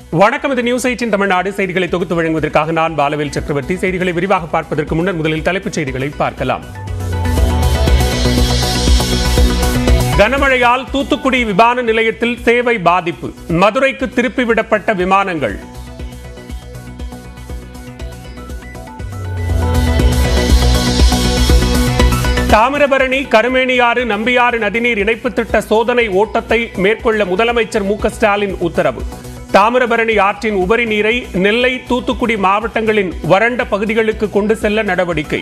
வணக்கம் இது news eighteen Tamil Nadu செய்திகளை தொகுத்து வழங்குவதற்காக நான் பாலவேல் சக்கரவர்த்தி செய்திகளை விரிவாக பார்ப்பதற்கு முன்னர் முதலில் தலைப்புச் செய்திகளை பார்க்கலாம் கனமழையால் தூத்துக்குடி விமான நிலையத்தில் சேவை பாதிப்பு மதுரைக்கு திருப்பிவிடப்பட்ட விமானங்கள் தாமிரபரணி கருமேனியாறு நம்பியாறு நதிநீர் இணைப்பு திட்ட சோதனை ஓட்டத்தை மேற்கொள்ள முதலமைச்சர் மு க ஸ்டாலின் உத்தரவு தாமிரபரணி ஆற்றின் உபரி நீரை நெல்லை தூத்துக்குடி மாவட்டங்களின் வறண்ட பகுதிகளுக்கு கொண்டு செல்ல நடவடிக்கை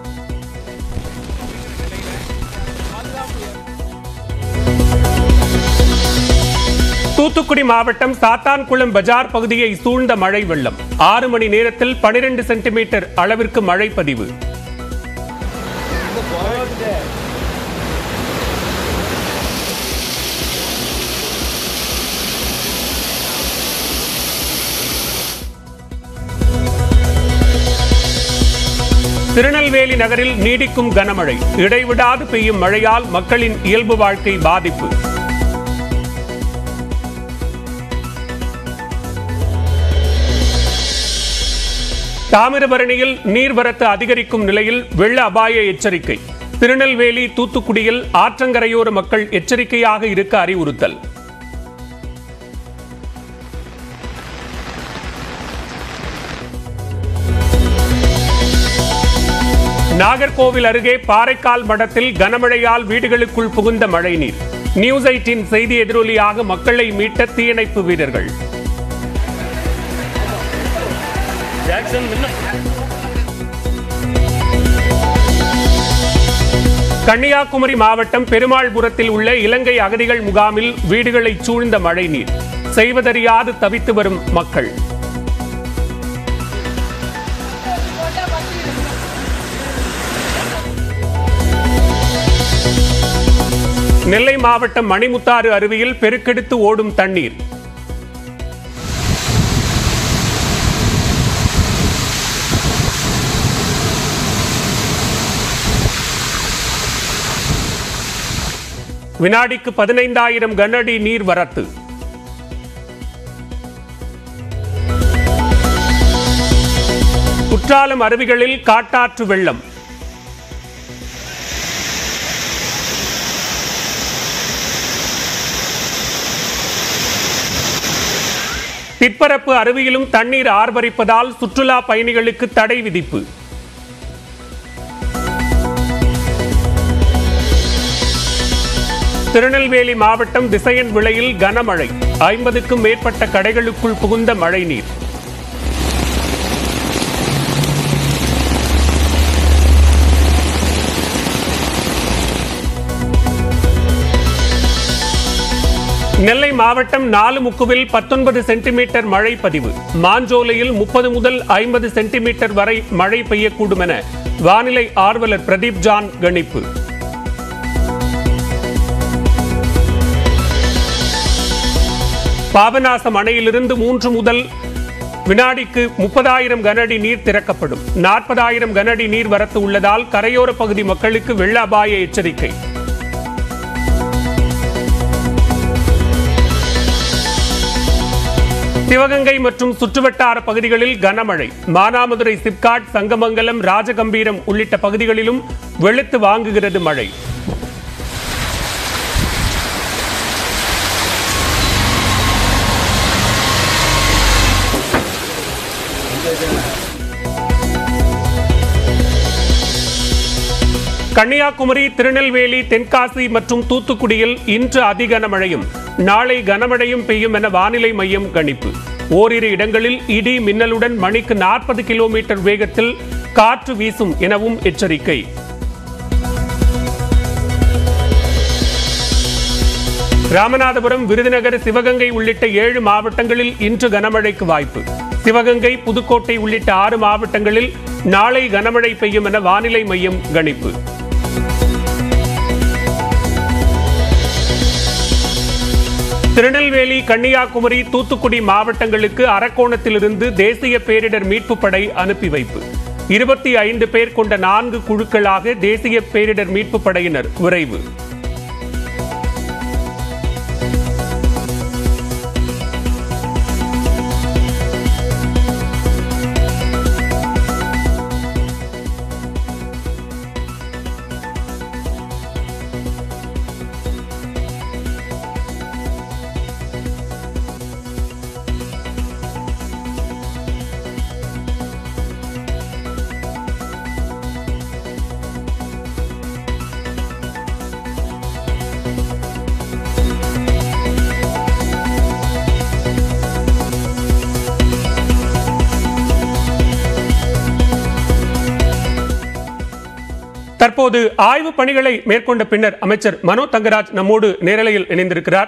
தூத்துக்குடி மாவட்டம் சாத்தான்குளம் பஜார் பகுதியை சூழ்ந்த மழை வெள்ளம் ஆறு மணி நேரத்தில் பனிரெண்டு சென்டிமீட்டர் அளவிற்கு மழை பதிவு திருநெல்வேலி நகரில் நீடிக்கும் கனமழை இடைவிடாது பெய்யும் மழையால் மக்களின் இயல்பு வாழ்க்கை பாதிப்பு தாமிரபரணியில் நீர்வரத்து அதிகரிக்கும் நிலையில் வெள்ள அபாய எச்சரிக்கை திருநெல்வேலி தூத்துக்குடியில் ஆற்றங்கரையோர மக்கள் எச்சரிக்கையாக இருக்க அறிவுறுத்தல் நாகர்கோவில் அருகே பாறைக்கால் மடத்தில் கனமழையால் வீடுகளுக்குள் புகுந்த மழைநீர் நியூஸ் எயிட்டின் செய்தி எதிரொலியாக மக்களை மீட்ட தீயணைப்பு வீரர்கள் கன்னியாகுமரி மாவட்டம் பெருமாள்புரத்தில் உள்ள இலங்கை அகதிகள் முகாமில் வீடுகளை சூழ்ந்த மழைநீர் செய்வதறியாது தவித்து வரும் மக்கள் நெல்லை மாவட்டம் மணிமுத்தாறு அருவியில் பெருக்கெடுத்து ஓடும் தண்ணீர் வினாடிக்கு பதினைந்தாயிரம் கனஅடி நீர் வரத்து குற்றாலம் அருவிகளில் காட்டாற்று வெள்ளம் பிற்பரப்பு அருவியிலும் தண்ணீர் ஆர்ப்பரிப்பதால் சுற்றுலா பயணிகளுக்கு தடை விதிப்பு திருநெல்வேலி மாவட்டம் திசையன் விளையில் கனமழை ஐம்பதுக்கும் மேற்பட்ட கடைகளுக்குள் புகுந்த மழைநீர் நெல்லை மாவட்டம் நாலுமுக்குவில் பத்தொன்பது சென்டிமீட்டர் மழை பதிவு மாஞ்சோலையில் முப்பது முதல் ஐம்பது சென்டிமீட்டர் வரை மழை பெய்யக்கூடும் என வானிலை ஆர்வலர் பிரதீப் ஜான் கணிப்பு பாபநாசம் அணையிலிருந்து மூன்று முதல் வினாடிக்கு முப்பதாயிரம் கனஅடி நீர் திறக்கப்படும் நாற்பதாயிரம் கனஅடி நீர் வரத்து உள்ளதால் கரையோர பகுதி மக்களுக்கு வெள்ள அபாய எச்சரிக்கை சிவகங்கை மற்றும் சுற்றுவட்டார பகுதிகளில் கனமழை மானாமதுரை சிப்காட் சங்கமங்கலம் ராஜகம்பீரம் உள்ளிட்ட பகுதிகளிலும் வெளுத்து வாங்குகிறது மழை கன்னியாகுமரி திருநெல்வேலி தென்காசி மற்றும் தூத்துக்குடியில் இன்று அதி கனமழையும் நாளை கனமழையும் பெய்யும் என வானிலை மையம் கணிப்பு ஓரிரு இடங்களில் இடி மின்னலுடன் மணிக்கு நாற்பது கிலோமீட்டர் வேகத்தில் காற்று வீசும் எனவும் எச்சரிக்கை ராமநாதபுரம் விருதுநகர் சிவகங்கை உள்ளிட்ட ஏழு மாவட்டங்களில் இன்று கனமழைக்கு வாய்ப்பு சிவகங்கை புதுக்கோட்டை உள்ளிட்ட ஆறு மாவட்டங்களில் நாளை கனமழை பெய்யும் என வானிலை மையம் கணிப்பு திருநெல்வேலி கன்னியாகுமரி தூத்துக்குடி மாவட்டங்களுக்கு அரக்கோணத்திலிருந்து தேசிய பேரிடர் மீட்பு படை அனுப்பி வைப்பு இருபத்தி ஐந்து பேர் கொண்ட நான்கு குழுக்களாக தேசிய பேரிடர் மீட்பு படையினர் விரைவு தற்போது ஆய்வு பணிகளை மேற்கொண்ட பின்னர் அமைச்சர் மனோ தங்கராஜ் நம்மோடு நேரலையில் இணைந்திருக்கிறார்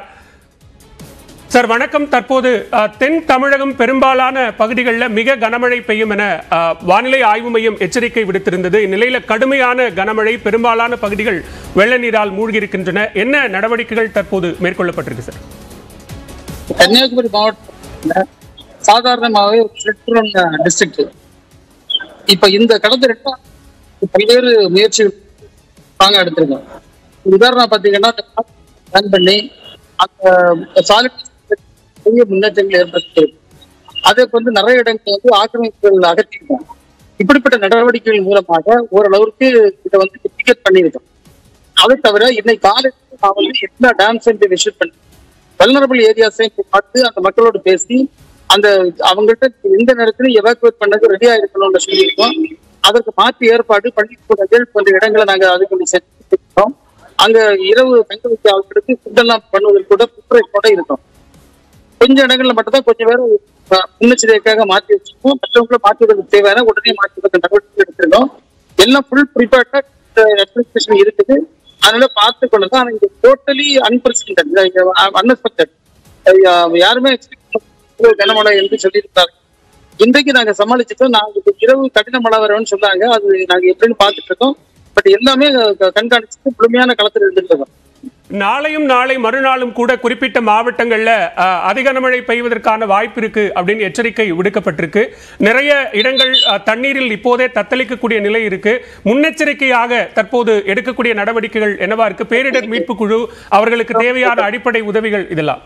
சார் வணக்கம் தற்போது அஹ், தென் தமிழகம் பெரும்பாலான பகுதிகளில் மிக கனமழை பெய்யும் என அஹ், வானிலை ஆய்வு மையம் எச்சரிக்கை விடுத்திருந்தது இந்நிலையில கடுமையான கனமழை பெரும்பாலான பகுதிகள் வெள்ள நீரால் மூழ்கியிருக்கின்றன என்ன நடவடிக்கைகள் தற்போது மேற்கொள்ளப்பட்டிருக்கு சார் கன்னியாகுமரி மாவட்டத்துல சாதாரணமாகவே ஃபிளட்ரோன் டிஸ்ட்ரிக்ட் இப்ப இந்த கடந்த ரெண்டா பல்வேறு முயற்சிகள் நாங்க எடுத்திருக்கோம் உதாரணம் பாத்தீங்கன்னா பிளான் பண்ணி அந்த சாலிட் பெரிய முன்னேற்றங்கள் ஏற்படுத்தியிருக்கு அதுக்கு வந்து நிறைய இடங்கள் வந்து ஆக்கிரமிப்புகள் அகற்றிருக்கோம் இப்படிப்பட்ட நடவடிக்கைகள் மூலமாக ஓரளவுக்கு இதை வந்து டிக்கெட் பண்ணியிருக்கோம் அதை தவிர இன்னைக்கு காலையில் நான் வந்து எல்லா டேம்ஸையும் விசிட் பண்ணி வல்னரபிள் ஏரியாஸையும் பார்த்து அந்த மக்களோட பேசி அந்த அவங்கள்ட்ட எந்த நேரத்திலும் எவாக்குவேட் பண்ணது ரெடியா இருக்கணும்னு சொல்லியிருக்கோம் அதற்கு மாற்று ஏற்பாடு பள்ளிக்கூடங்கள் போன்ற இடங்களை நாங்க அதுக்கு செஞ்சிருக்கோம் அங்க இரவு தங்க வைக்க ஆட்களுக்கு ஃபுட்டெல்லாம் பண்ணுவதற்கு கூட ப்ரிப்பரேஷனோட இருக்கும் கொஞ்சம் இடங்கள்ல மட்டும் தான் கொஞ்சம் பேர் அஹ், முன்னெச்சரிக்கைக்காக மாற்றி வச்சிருக்கோம் மற்றவங்களும் மாற்றுவதற்கு தேவையான உடனே மாற்றுவதற்கு நடவடிக்கை எடுத்திருக்கோம் எல்லாம் ஃபுல் ப்ரிப்பேர்டா அட்மினிஸ்ட்ரேஷன் இருக்குது அதனால பார்த்து கொள்ளுங்க ஆனா இது டோட்டலி அன்பிரசிடென்ட் அன்எக்ஸ்பெக்டட் யாருமே expect பண்ணாத கனமழை என்று சொல்லியிருக்காங்க இன்றைக்கு நாங்க சமாளிச்சுட்டோம் நாங்க இப்ப இரவு கடின மழை வரும்னு சொன்னாங்க அது நாங்க எப்படின்னு பார்த்துட்டு இருக்கோம் பட் எல்லாமே க- கண்காணிச்சுட்டு முழுமையான களத்தில் இருந்துட்டு இருக்கோம் நாளையும் நாளை மறுநாளும் கூட குறிப்பிட்ட மாவட்டங்கள்ல அஹ், அதிக கனமழை பெய்வதற்கான வாய்ப்பு இருக்கு அப்படின்னு எச்சரிக்கை விடுக்கப்பட்டிருக்கு நிறைய இடங்கள் அஹ், தண்ணீரில் இப்போதே தத்தளிக்கக்கூடிய நிலை இருக்கு முன்னெச்சரிக்கையாக தற்போது எடுக்கக்கூடிய நடவடிக்கைகள் என்னவா இருக்கு பேரிடர் மீட்பு குழு அவர்களுக்கு தேவையான அடிப்படை உதவிகள் இதெல்லாம்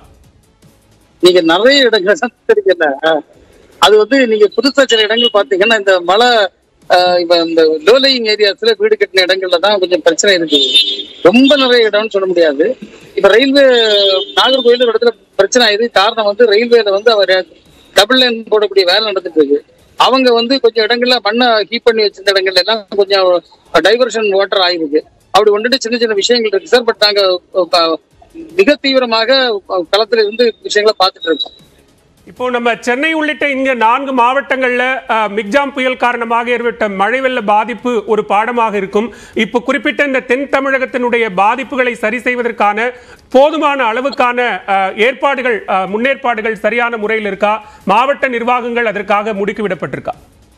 நீங்க நிறைய இடங்கள் தான் தெரியுதுல்ல அது வந்து நீங்க புதுசா சில இடங்கள் பாத்தீங்கன்னா இந்த மலை ஆஹ் இப்ப இந்த லோலையிங் ஏரியாஸ்ல வீடு கட்டின இடங்கள்ல தான் கொஞ்சம் பிரச்சனை இருக்கு ரொம்ப நிறைய இடம்னு சொல்ல முடியாது இப்ப ரயில்வே நாகர்கோயில் ஒரு இடத்துல பிரச்சனை ஆயுது காரணம் வந்து ரயில்வேல வந்து அவர் டபுள் லைன் போடக்கூடிய வேலை நடந்துட்டு இருக்கு அவங்க வந்து கொஞ்சம் இடங்கள்ல மண்ணை ஹீப் பண்ணி வச்சிருந்த இடங்கள்ல எல்லாம் கொஞ்சம் டைவர்ஷன் வாட்டர் ஆயிருக்கு அப்படி ஒன்றுட்டு சின்ன சின்ன விஷயங்கள் இருக்கு சார் பட் நாங்க அஹ், மிக தீவிரமாக அஹ், களத்துல இருந்து விஷயங்களை பார்த்துட்டு இருக்கோம் இப்போ நம்ம சென்னை உள்ளிட்ட இங்க நான்கு மாவட்டங்கள்ல அஹ், மிக்ஜாம் புயல் காரணமாக ஏற்பட்ட மழை வெள்ள பாதிப்பு ஒரு பாடமாக இருக்கும் இப்போ குறிப்பிட்ட இந்த தென் தமிழகத்தினுடைய பாதிப்புகளை சரி செய்வதற்கான போதுமான அளவுக்கான அஹ், ஏற்பாடுகள் அஹ், முன்னேற்பாடுகள் சரியான முறையில் இருக்கா மாவட்ட நிர்வாகங்கள் அதற்காக முடுக்கிவிடப்பட்டிருக்கா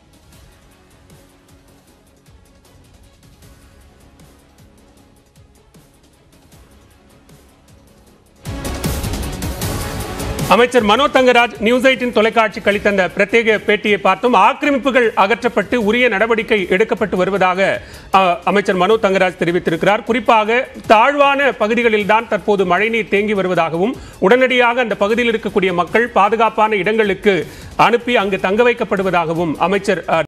அமைச்சர் மனோ தங்கராஜ் நியூஸ் எயிட்டின் தொலைக்காட்சி கழித்தந்த பிரத்யேக பேட்டியை பார்த்தோம் ஆக்கிரமிப்புகள் அகற்றப்பட்டு உரிய நடவடிக்கை எடுக்கப்பட்டு வருவதாக அஹ், அமைச்சர் மனோ தங்கராஜ் தெரிவித்திருக்கிறார் குறிப்பாக தாழ்வான பகுதிகளில் தான் தற்போது மழைநீர் தேங்கி வருவதாகவும் உடனடியாக அந்த பகுதியில் இருக்கக்கூடிய மக்கள் பாதுகாப்பான இடங்களுக்கு அனுப்பி அங்கு தங்க வைக்கப்படுவதாகவும் அமைச்சர் அஹ்,